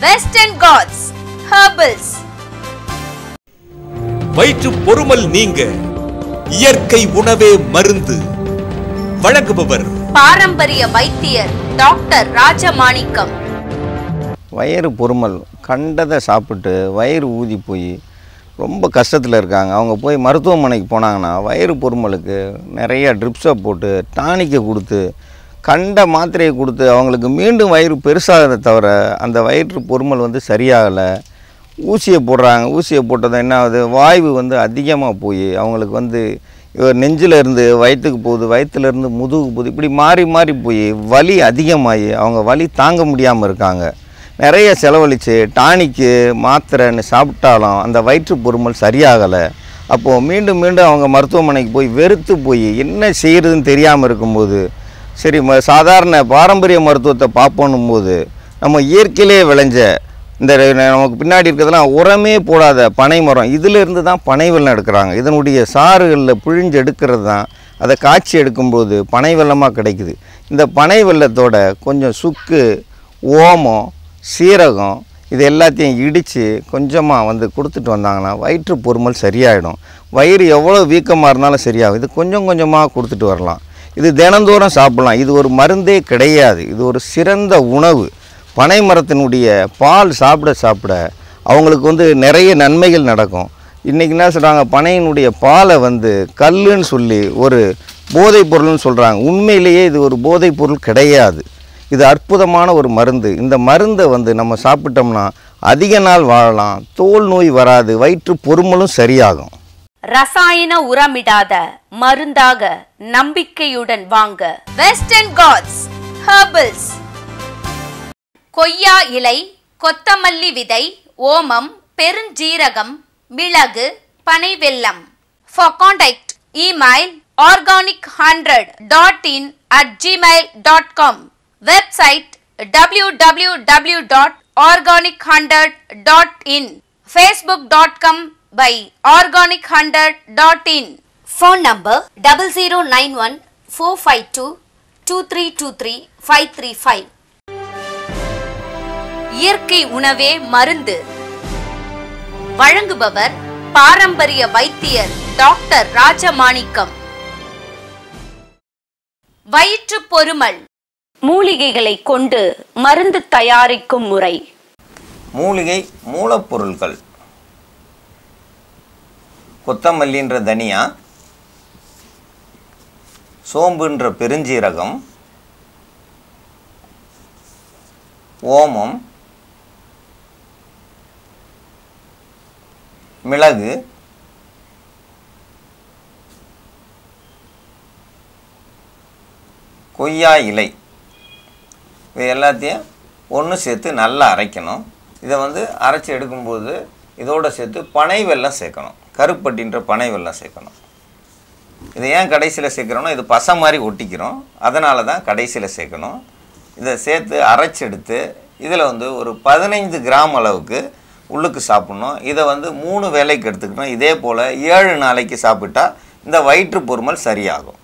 western God's herbals வயிற்று பொறுமல் நீங்க இயற்கை உணவே மருந்து வழங்குபவர் பாரம்பரிய வைத்தியர் டாக்டர் ராஜமாணிக்கம் வயிறு பொறுமல் கண்டதை சாப்பிட்டு வயிறு ஊதி போய் ரொம்ப கஷ்டத்தில் இருக்காங்க அவங்க போய் மருத்துவமனைக்கு போனாங்கன்னா வயிறு பொறுமலுக்கு நிறைய ட்ரிப்ஸை போட்டு டானிக்கை கொடுத்து கண்ட மாத்திரையை கொடுத்து அவங்களுக்கு மீண்டும் வயிறு பெருசாகிறத தவிர அந்த வயிற்று பொறுமல் வந்து சரியாகலை ஊசியை போடுறாங்க ஊசியை போட்டது என்ன ஆகுது வாய்வு வந்து அதிகமாக போய் அவங்களுக்கு வந்து இவர் நெஞ்சில் இருந்து வயிற்றுக்கு போகுது வயிற்றுலேருந்து முதுகுக்கு போகுது இப்படி மாறி மாறி போய் வலி அதிகமாகி அவங்க வலி தாங்க முடியாமல் இருக்காங்க நிறைய செலவழித்து டானிக்கு மாத்திரைன்னு சாப்பிட்டாலும் அந்த வயிற்று பொறுமல் சரியாகலை அப்போது மீண்டும் மீண்டும் அவங்க மருத்துவமனைக்கு போய் வெறுத்து போய் என்ன செய்கிறதுன்னு தெரியாமல் இருக்கும்போது சரி ம சாதாரண பாரம்பரிய மருத்துவத்தை பார்ப்போன்னும் போது நம்ம இயற்கையிலே விளைஞ்ச இந்த ரெ- நமக்கு பின்னாடி இருக்கிறதெல்லாம் உரமே போடாத பனை மரம் இதிலிருந்து தான் பனை வெல்லம் எடுக்கிறாங்க இதனுடைய சாறுகளில் பிழிஞ்சு எடுக்கிறது தான் அதை காய்ச்சி எடுக்கும்போது பனை வெல்லமாக கிடைக்குது இந்த பனை வெல்லத்தோட கொஞ்சம் சுக்கு ஓமம் சீரகம் இது எல்லாத்தையும் இடித்து கொஞ்சமாக வந்து கொடுத்துட்டு வந்தாங்கன்னா வயிற்று பொறுமல் சரியாயிடும் வயிறு எவ்வளோ வீக்கமாக இருந்தாலும் சரியாகும் இது கொஞ்சம் கொஞ்சமாக கொடுத்துட்டு வரலாம் இது தினந்தோறும் சாப்பிடலாம் இது ஒரு மருந்தே கிடையாது இது ஒரு சிறந்த உணவு பனை மரத்தினுடைய பால் சாப்பிட சாப்பிட அவங்களுக்கு வந்து நிறைய நன்மைகள் நடக்கும் இன்றைக்கி என்ன சொல்கிறாங்க பனையினுடைய பாலை வந்து கல்லுன்னு சொல்லி ஒரு போதைப் பொருள்னு சொல்கிறாங்க உண்மையிலேயே இது ஒரு போதைப் பொருள் கிடையாது இது அற்புதமான ஒரு மருந்து இந்த மருந்தை வந்து நம்ம சாப்பிட்டோம்னா அதிக நாள் வாழலாம் தோல் நோய் வராது வயிற்று பொறுமலும் சரியாகும் ரசாயன உரமிடாத மருந்தாக நம்பிக்கையுடன் வாங்க வெஸ்டர்ன் காட்ஸ் ஹெர்பல்ஸ் கொய்யா இலை கொத்தமல்லி விதை ஓமம் பெருஞ்சீரகம் மிளகு பனை வெல்லம் for contact email organic hundred dot in at Gmail dot com website W W W dot organic hundred dot in Facebook dot com by organic hundred dot in phone number double zero nine one four five two two three two three five three five இயற்கை உணவே மருந்து வழங்குபவர் பாரம்பரிய வைத்தியர் doctor Rajamanickam வயிற்று பொறுமல் மூலிகைகளை கொண்டு மருந்து தயாரிக்கும் முறை மூலிகை மூலப்பொருட்கள் கொத்தமல்லின்ற தனியா சோம்புன்ற பெருஞ்சீரகம் ஓமம் மிளகு கொய்யா இலை இது எல்லாத்தையும் ஒன்று சேர்த்து நல்லா அரைக்கணும் இதை வந்து அரைச்சி எடுக்கும்போது இதோட சேர்த்து பனை வெல்லம் சேர்க்கணும் கருப்பட்டின்ற பனை வெல்லம் சேர்க்கணும் இதை ஏன் கடைசியில் சேர்க்குறோன்னா இது பசை மாதிரி ஒட்டிக்கிறோம் அதனால தான் கடைசியில் சேர்க்கணும் இதை சேர்த்து அரைச்சி எடுத்து இதில் வந்து ஒரு பதினைந்து கிராம் அளவுக்கு உள்ளுக்கு சாப்பிட்ணும் இதை வந்து மூணு வேளைக்கு எடுத்துக்கணும் இதே போல் ஏழு நாளைக்கு சாப்பிட்டா இந்த வயிற்று பொறுமல் சரியாகும்